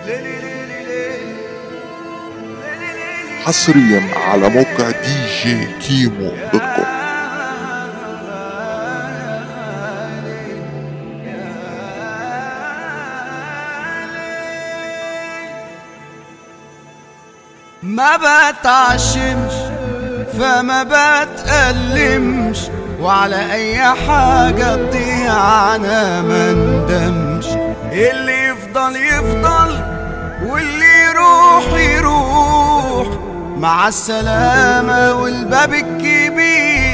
حصريا على موقع دي جي كيمو دوت كوم ما بتعشمش فما بتألمش وعلى اي حاجة تضيع انا ما ندمش اللي يفضل يفضل واللي يروح يروح مع السلامة والباب الكبير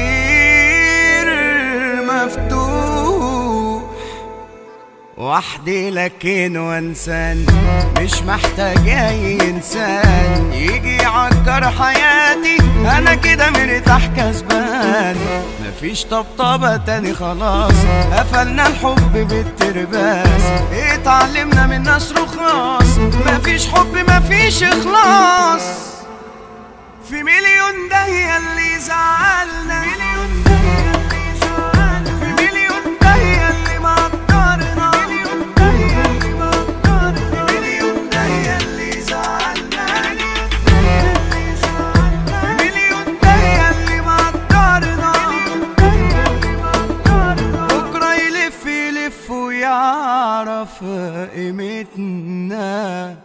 مفتوح وحدي لكن وانسان مش محتاج اي انسان يجي يعكر حياتي انا كده مرتاح كسبان مفيش طبطبة تاني خلاص قفلنا الحب بالترباس اتعلمنا من ناس رخاص مفيش حب مفيش اخلاص في مليون داهية اللي زعلنا مليون داهية اللي زعلنا في مليون داهية اللي ما قدرنا مليون داهية اللي ما قدرنا في مليون داهية اللي زعلنا مليون داهية اللي ما قدرنا بكرة يلف يلف ويعرف قيمتنا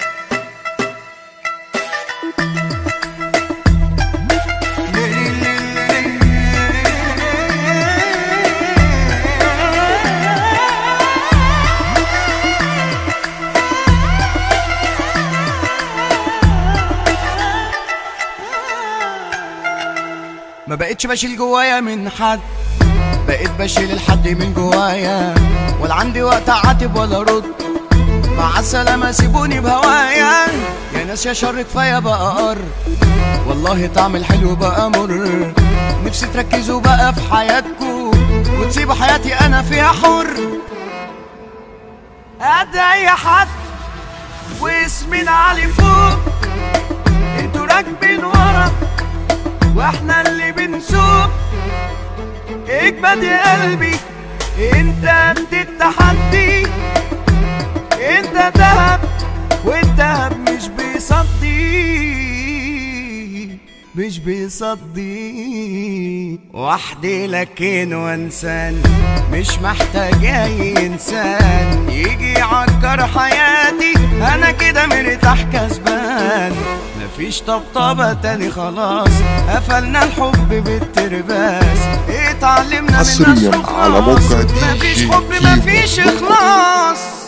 ما بقتش بشيل جوايا من حد بقيت بشيل الحد من جوايا ولا عندي وقت اعاتب ولا ارد مع السلامة سيبوني بهوايا يا ناس يا شر كفاية بقى قر والله طعم الحلو بقى مر نفسي تركزوا بقى في حياتكم وتسيبوا حياتي انا فيها حر قد اي حد واسمنا علي فوق انتوا راكبين ورا واحنا اللي بنسوق اجمد يا قلبي انت قد التحدي انت دهب والدهب مش بيصدي مش بيصدي وحدي لكن وانسان مش محتاج اي انسان يجي يعكر حياتي انا كده مرتاح كسبان مفيش طبطبة تاني خلاص قفلنا الحب بالترباس اتعلمنا من ناس حصرياً على رخاص موقع دي مفيش جي حب كيمو مفيش دوت كوم. اخلاص